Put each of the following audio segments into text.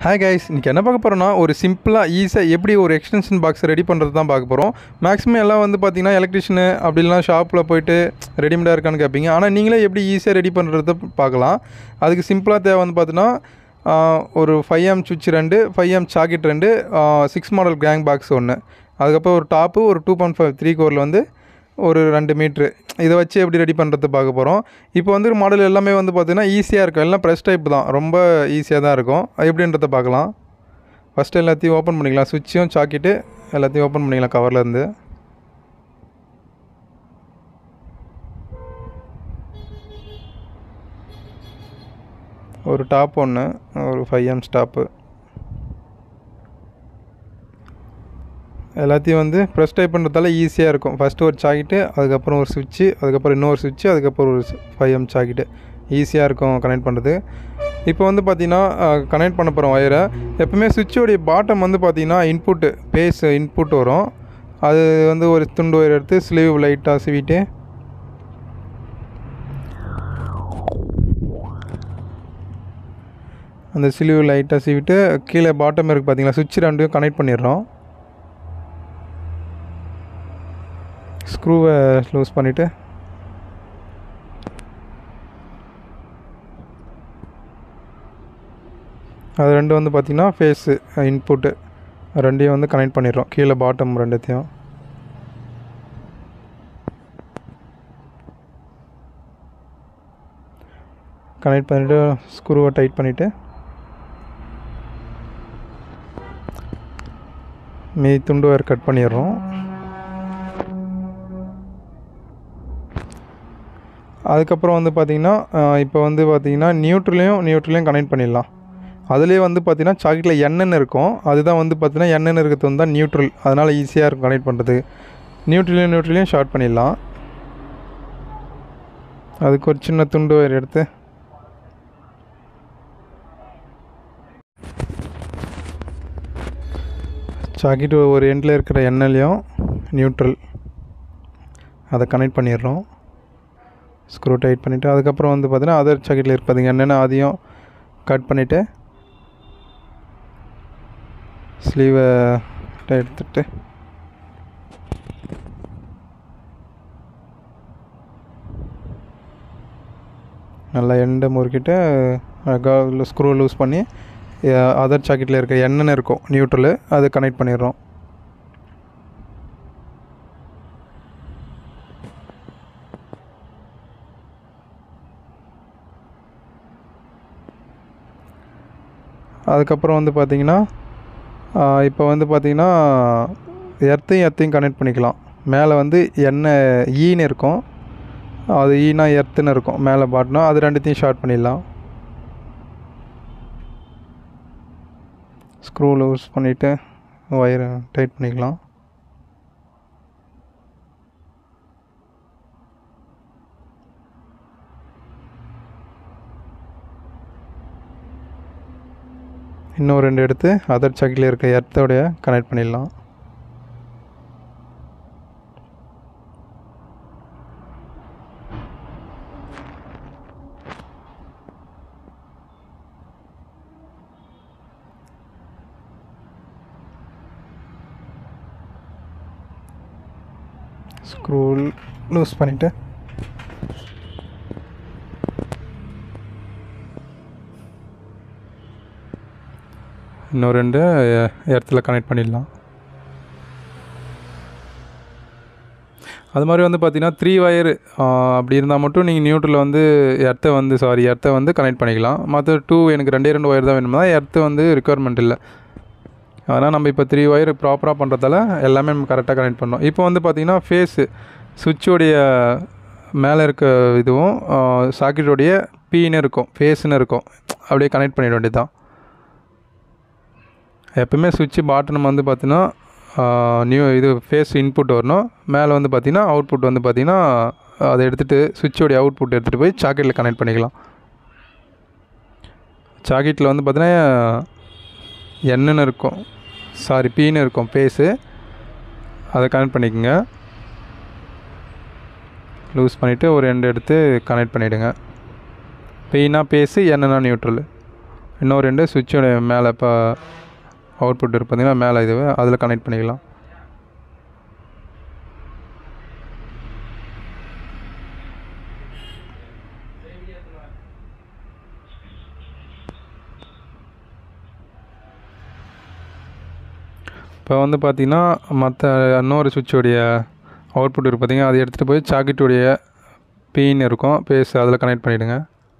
hi guys இன்றைக்கி என்ன பார்க்க போகிறோன்னா ஒரு சிம்பிளாக ஈஸியாக எப்படி ஒரு எக்ஸ்டென்ஷன் பாக்ஸ் ரெடி பண்ணுறது தான் பார்க்க போகிறோம் மேக்ஸிமம் எல்லாம் வந்து பார்த்தீங்கன்னா எலக்ட்ரிஷியனு அப்படிலாம் ஷாப்பில் போயிட்டு ரெடிமேடாக இருக்கான்னு கேட்பீங்க ஆனால் நீங்களே எப்படி ஈஸியாக ரெடி பண்ணுறத பார்க்கலாம் அதுக்கு சிம்பிளாக தேவை வந்து பார்த்தீங்கன்னா ஆஹ், ஒரு ஃபைவ் எம் சுவிட்ச் ரெண்டு ஃபைவ் எம் சாக்கெட் ரெண்டு சிக்ஸ் மாடல் கேங் பாக்ஸ் ஒன்று அதுக்கப்புறம் ஒரு டாப்பு ஒரு டூ பாயிண்ட் ஃபைவ் த்ரீ கோரில் வந்து ஒரு ரெண்டு மீட்ரு இதை வச்சு எப்படி ரெடி பண்ணுறது பார்க்க போகிறோம் இப்போ வந்து மாடல் எல்லாமே வந்து பார்த்திங்கன்னா ஈஸியாக இருக்கும் எல்லாம் ப்ரெஸ் டைப் தான் ரொம்ப ஈஸியாக தான் இருக்கும் அது எப்படின்றத பார்க்கலாம் ஃபஸ்ட்டு எல்லாத்தையும் ஓப்பன் பண்ணிக்கலாம் சுவிட்சும் சாக்கிட்டு எல்லாத்தையும் ஓப்பன் பண்ணிக்கலாம் கவரில் இருந்து ஒரு டாப் ஒன்று ஒரு ஃபைவ் எம் ஸ்டாப்பு எல்லாத்தையும் வந்து ப்ரெஸ் டைப் பண்ணுறதால ஈஸியாக இருக்கும் ஃபஸ்ட்டு ஒரு சாக்கெட்டு அதுக்கப்புறம் ஒரு சுவிட்சு அதுக்கப்புறம் இன்னொரு சுவிட்சு அதுக்கப்புறம் ஒரு ஃபைவ் எம் சாக்கெட்டு ஈஸியாக இருக்கும் கனெக்ட் பண்ணுறது இப்போ வந்து பார்த்தீங்கன்னா கனெக்ட் பண்ண போகிறோம் ஒயரை எப்பவுமே சுவிட்சோடைய பாட்டம் வந்து பார்த்தீங்கன்னா இன்புட்டு பேஸ் இன்புட் வரும் அது வந்து ஒரு துண்டு ஒயர் எடுத்து ஸ்லீவ் லைட்டாக சீவிட்டு அந்த ஸ்லீவ் லைட்டாக சீவிட்டு கீழே பாட்டம் இருக்குது பார்த்தீங்களா சுவிட்ச் ரெண்டையும் கனெக்ட் பண்ணிடுறோம் ஸ்க்ரூவை லூஸ் பண்ணிவிட்டு அது ரெண்டு வந்து பார்த்திங்கன்னா ஃபேஸு இன்புட்டு ரெண்டையும் வந்து கனெக்ட் பண்ணிடுறோம் கீழே பாட்டம் ரெண்டுத்தையும் கனெக்ட் பண்ணிவிட்டு ஸ்க்ரூவை டைட் பண்ணிவிட்டு மீதி துண்டு வேறு கட் பண்ணிடுறோம் அதுக்கப்புறம் வந்து பார்த்திங்கன்னா இப்போ வந்து பார்த்திங்கன்னா நியூட்ரலையும் நியூட்ரலையும் கனெக்ட் பண்ணிடலாம் அதுலேயே வந்து பார்த்திங்கன்னா சாக்கெட்டில் எண்ணெய் இருக்கும் அதுதான் வந்து பார்த்திங்கன்னா எண்ணெய் இருக்கிறது வந்து தான் நியூட்ரல் அதனால் ஈஸியாக இருக்கும் கனெக்ட் பண்ணுறது நியூட்ரலையும் நியூட்ரலையும் ஷார்ட் பண்ணிடலாம் அதுக்கு ஒரு சின்ன துண்டு வயர் எடுத்து சாக்கெட் ஒரு எண்டில் இருக்கிற எண்ணெய்லையும் நியூட்ரல் அதை கனெக்ட் பண்ணிடுறோம் ஸ்க்ரூ டைட் பண்ணிவிட்டு அதுக்கப்புறம் வந்து பார்த்தீங்கன்னா அதர் சாக்கெட்டில் இருப்பதுங்க என்னென்ன அதையும் கட் பண்ணிவிட்டு ஸ்லீவை எடுத்துட்டு நல்லா எண்டை முறுக்கிட்டு அழகாக ஸ்க்ரூ லூஸ் பண்ணி அதர் சாக்கெட்டில் இருக்க எண்ணெய் இருக்கும் நியூட்ரலு அது கனெக்ட் பண்ணிடுறோம் அதுக்கப்புறம் வந்து பார்த்திங்கன்னா இப்போ வந்து பார்த்திங்கன்னா எர்த்தையும் எர்த்தையும் கனெக்ட் பண்ணிக்கலாம் மேலே வந்து எண்ணெய் ஈன்னு இருக்கும் அது ஈனா எர்த்துன்னு இருக்கும் மேலே பாட்டினா அது ரெண்டுத்தையும் ஷார்ட் பண்ணிடலாம் ஸ்க்ரூ லூஸ் பண்ணிவிட்டு ஒயரை டைட் பண்ணிக்கலாம் இன்னும் ரெண்டு எடுத்து அதர் சாக்கில் இருக்க எர்த்தோடைய கனெக்ட் பண்ணிடலாம் ஸ்க்ரூ லூஸ் பண்ணிவிட்டு இன்னும் ரெண்டு இடத்துல கனெக்ட் பண்ணிடலாம் அது மாதிரி வந்து பார்த்தீங்கன்னா த்ரீ வயர் அப்படி இருந்தால் மட்டும் நீங்கள் நியூட்ரலில் வந்து எர்த்தை வந்து சாரி எர்த்தை வந்து கனெக்ட் பண்ணிக்கலாம் மற்ற டூ எனக்கு ரெண்டே ரெண்டு ஒயர் தான் வேணும்னா எர்த்து வந்து ரிக்குவயர்மெண்ட் இல்லை அதனால் நம்ம இப்போ த்ரீ ஒயர் ப்ராப்பராக பண்ணுறதால எல்லாமே நம்ம கரெக்டாக கனெக்ட் பண்ணோம் இப்போ வந்து பார்த்திங்கன்னா ஃபேஸு சுவிட்சோடைய மேலே இருக்க இதுவும் சாக்கெட்டோடைய பீன்னு இருக்கும் ஃபேஸ்னு இருக்கும் அப்படியே கனெக்ட் பண்ணிட வேண்டியது தான் எப்பவுமே சுவிட்சு பாட்டன் வந்து பார்த்தீங்கன்னா நியூ இது ஃபேஸ் இன்புட் வரணும் மேலே வந்து பார்த்தீங்கன்னா அவுட்புட் வந்து பார்த்தீங்கன்னா அதை எடுத்துகிட்டு சுவிட்சோடைய அவுட்புட் எடுத்துகிட்டு போய் சாக்கெட்டில் கனெக்ட் பண்ணிக்கலாம் சாக்கெட்டில் வந்து பார்த்தீங்கன்னா என்னென்னு இருக்கும் சாரி பீன்னு இருக்கும் ஃபேஸு அதை கனெக்ட் பண்ணிக்கோங்க லூஸ் பண்ணிவிட்டு ஒரு ரெண்டு எடுத்து கனெக்ட் பண்ணிவிடுங்க பெயினா பேஸு என்னென்னா நியூட்ரல் இன்னும் ரெண்டு சுவிட்சோட மேலே இப்போ அவுட்புட் இருக்கு பார்த்தீங்கன்னா மேலே இது அதில் கனெக்ட் பண்ணிக்கலாம் இப்போ வந்து பார்த்தீங்கன்னா மற்ற இன்னொரு சுவிட்சோடைய அவுட்புட் இருக்கு பார்த்தீங்கன்னா அதை எடுத்துகிட்டு போய் சாக்கெட்டுடைய பின் இருக்கும் பேஸ் அதில் கனெக்ட் பண்ணிவிடுங்க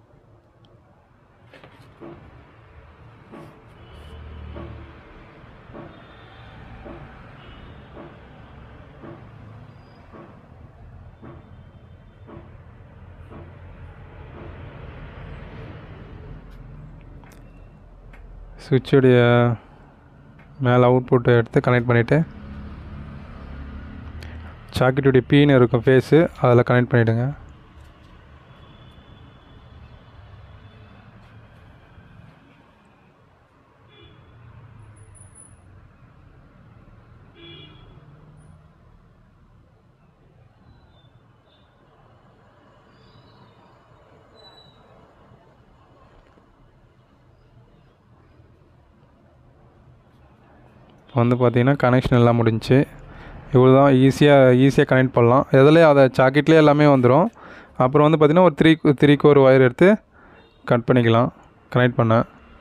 சுவிட்சுடைய மேலே அவுட்புட்டை எடுத்து கனெக்ட் பண்ணிவிட்டு சாக்கெட்டுடைய பீன் இருக்கும் ஃபேஸு அதில் கனெக்ட் பண்ணிவிடுங்க வந்து பார்த்தீங்கன்னா கனெக்ஷன் எல்லாம் முடிஞ்சுச்சு இவ்வளோ தான் ஈஸியாக ஈஸியாக கனெக்ட் பண்ணலாம் எதுலேயே அதை சாக்கெட்லேயே எல்லாமே வந்துடும் அப்புறம் வந்து பார்த்திங்கன்னா ஒரு த்ரீ த்ரீ கோர் ஒயர் எடுத்து கட் பண்ணிக்கலாம் கனெக்ட் பண்ண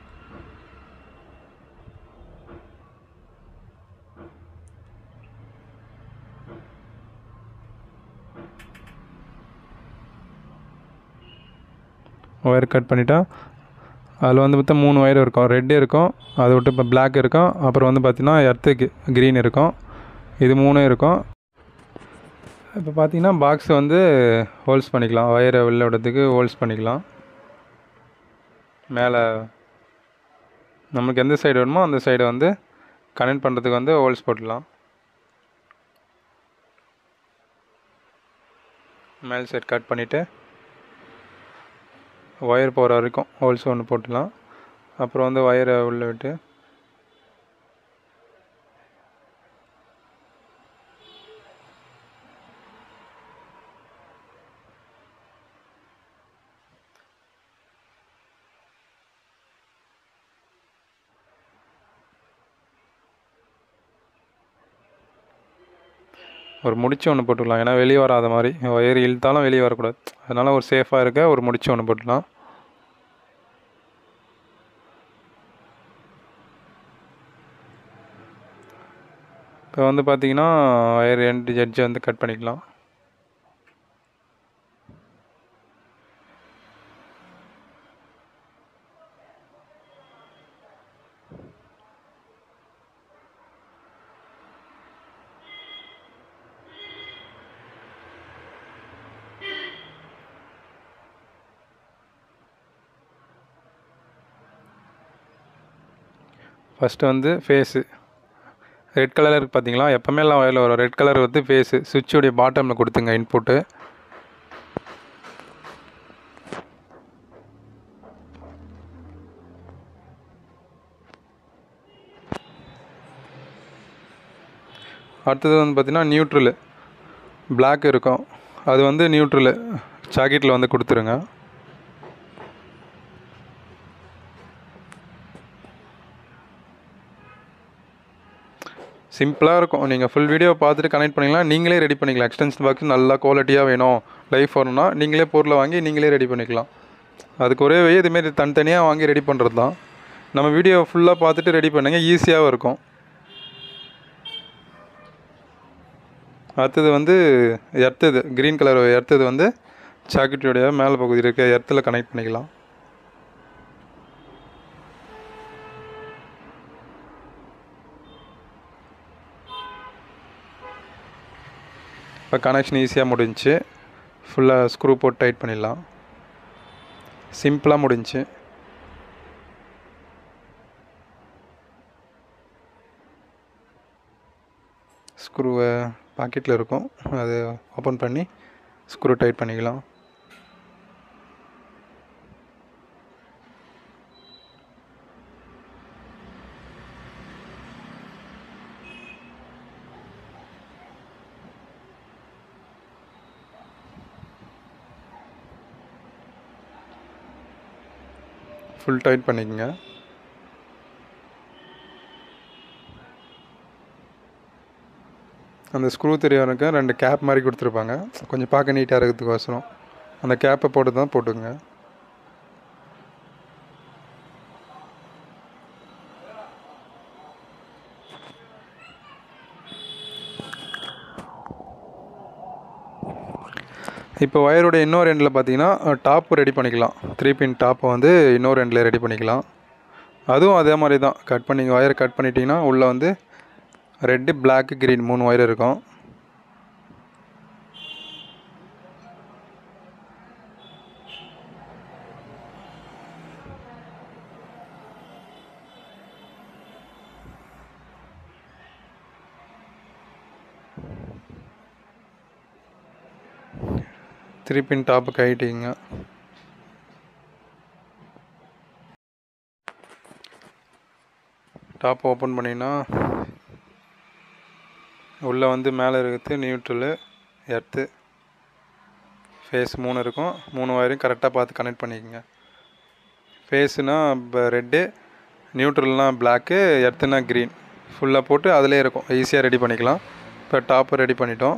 ஒயர் கட் பண்ணிட்டா அதில் வந்து பார்த்தா மூணு ஒயர் இருக்கும் ரெட்டு இருக்கும் அதை விட்டு இப்போ பிளாக் இருக்கும் அப்புறம் வந்து பார்த்திங்கன்னா எர்த்துக்கு க்ரீன் இருக்கும் இது மூணும் இருக்கும் இப்போ பார்த்தீங்கன்னா பாக்ஸ் வந்து ஹோல்ஸ் பண்ணிக்கலாம் ஒயரை வெளில விடுறதுக்கு ஹோல்ஸ் பண்ணிக்கலாம் மேலே நமக்கு எந்த சைடு வேணுமோ அந்த சைடு வந்து கனெக்ட் பண்ணுறதுக்கு வந்து ஹோல்ஸ் போட்டுடலாம் மேல் சைடு கட் பண்ணிவிட்டு ஒயர் போகிற வரைக்கும் ஹோல்ஸ் ஒன்று போட்டுடலாம் அப்புறம் வந்து ஒயரை உள்ளே விட்டு ஒரு முடிச்சு ஒன்று போட்டுக்கலாம் ஏன்னா வெளியே வராத மாதிரி ஒயர் இழுத்தாலும் வெளியே வரக்கூடாது அதனால் ஒரு சேஃபாக இருக்க ஒரு முடிச்சு ஒன்று போட்டுக்கலாம் இப்போ வந்து பார்த்தீங்கன்னா ஒயர் ரெண்டு ஜட்ஜை வந்து கட் பண்ணிக்கலாம் ஃபஸ்ட்டு வந்து ஃபேஸு ரெட் கலர் இருக்குது பார்த்தீங்களா எப்போவுமே எல்லாம் வயலில் வரும் ரெட் கலர் வந்து ஃபேஸு சுவிட்சுடைய பாட்டமில் கொடுத்துங்க இன்புட்டு அடுத்தது வந்து பார்த்திங்கன்னா நியூட்ரலு பிளாக் இருக்கும் அது வந்து நியூட்ரலு ஜாக்கெட்டில் வந்து கொடுத்துருங்க சிம்பிளாக இருக்கும் நீங்கள் ஃபுல் வீடியோ பார்த்துட்டு கனெக்ட் பண்ணிக்கலாம் நீங்களே ரெடி பண்ணிக்கலாம் எக்ஸ்டென்ஷன் பாக்ஸ் நல்லா குவாலிட்டியாக வேணும் லைஃப் வரணும்னா நீங்களே பொருளை வாங்கி நீங்களே ரெடி பண்ணிக்கலாம் அதுக்கு ஒரே வழி இதுமாரி தனித்தனியாக வாங்கி ரெடி பண்ணுறது தான் நம்ம வீடியோ ஃபுல்லாக பார்த்துட்டு ரெடி பண்ணுங்க ஈஸியாகவும் இருக்கும் அடுத்தது வந்து எர்த்தது க்ரீன் கலர் எர்த்தது வந்து சாக்கெட்டுடைய மேலே பகுதி இருக்க எர்த்தில் கனெக்ட் பண்ணிக்கலாம் இப்போ கனெக்ஷன் ஈஸியாக முடிஞ்சுச்சு ஃபுல்லாக ஸ்க்ரூ போட்டு டைட் பண்ணிடலாம் சிம்பிளாக முடிஞ்சுச்சு ஸ்க்ரூவை பாக்கெட்டில் இருக்கும் அதை ஓப்பன் பண்ணி ஸ்க்ரூ டைட் பண்ணிக்கலாம் ஃபுல் டைட் பண்ணிக்கங்க அந்த ஸ்க்ரூ தெரியவனுக்கு ரெண்டு கேப் மாதிரி கொடுத்துருப்பாங்க கொஞ்சம் பார்க்க நீட்டாக இருக்கிறதுக்கோசரம் அந்த கேப்பை போட்டு தான் போட்டுங்க இப்போ ஒயரோட இன்னொரு எண்டில் பார்த்தீங்கன்னா டாப்பு ரெடி பண்ணிக்கலாம் த்ரீ பின் டாப்பை வந்து இன்னொரு எண்டில் ரெடி பண்ணிக்கலாம் அதுவும் அதே மாதிரி தான் கட் பண்ணி ஒயர் கட் பண்ணிட்டீங்கன்னா உள்ளே வந்து ரெட்டு பிளாக்கு க்ரீன் மூணு ஒயர் இருக்கும் த்ரீ பின் டாப்பு கட்டிங்க டாப் ஓப்பன் பண்ணிங்கன்னா உள்ளே வந்து மேலே இருக்கிறது நியூட்ரலு எர்த்து ஃபேஸ் மூணு இருக்கும் மூணு வயரையும் கரெக்டாக பார்த்து கனெக்ட் பண்ணிக்கோங்க ஃபேஸுனா இப்போ ரெட்டு நியூட்ரல்னா பிளாக்கு எர்த்துனா க்ரீன் ஃபுல்லாக போட்டு அதிலே இருக்கும் ஈஸியாக ரெடி பண்ணிக்கலாம் இப்போ டாப்பு ரெடி பண்ணிட்டோம்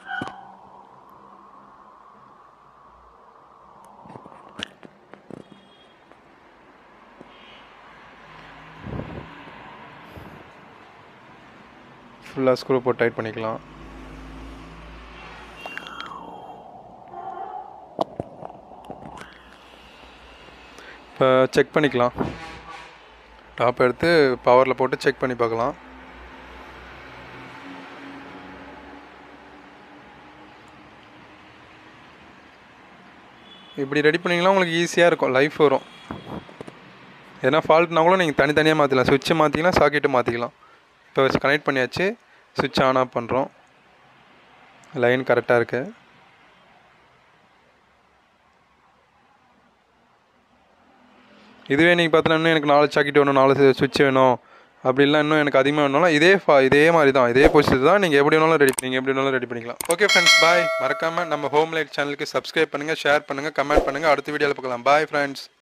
ஃபுல்லாக ஸ்க்ரூ போட்டு டைட் பண்ணிக்கலாம் இப்போ செக் பண்ணிக்கலாம் டாப் எடுத்து பவரில் போட்டு செக் பண்ணி பார்க்கலாம் இப்படி ரெடி பண்ணிங்கன்னா உங்களுக்கு ஈஸியாக இருக்கும் லைஃப் வரும் எதனா ஃபால்ட்னா கூட நீங்கள் தனித்தனியாக மாற்றிக்கலாம் சுவிட்சை மாற்றிக்கலாம் சாக்கெட்டு மாற்றிக்கலாம் இப்போ கனெக்ட் பண்ணியாச்சு சுவிட்ச் ஆன் ஆஃப் பண்ணுறோம் லைன் கரெக்டாக இருக்குது இதுவே நீங்கள் பார்த்தீங்கன்னா இன்னும் எனக்கு நாலு சாக்கெட் வேணும் நாலு சுவிட்ச் வேணும் அப்படிலாம் இன்னும் எனக்கு அதிகமாக வேணும்னா இதே ஃபா இதே மாதிரி தான் இதே பொசிஷன் தான் நீங்கள் எப்படி வேணாலும் ரெடி நீங்கள் எப்படி வேணாலும் ரெடி பண்ணிக்கலாம் ஓகே ஃப்ரெண்ட்ஸ் பாய் மறக்காமல் நம்ம ஹோம் லைட் சேனலுக்கு சப்ஸ்கிரைப் பண்ணுங்கள் ஷேர் பண்ணுங்கள் கமெண்ட் பண்ணுங்கள் அடுத்த வீடியோவில் பார்க்கலாம் பாய் ஃப்ரெண்ட்ஸ்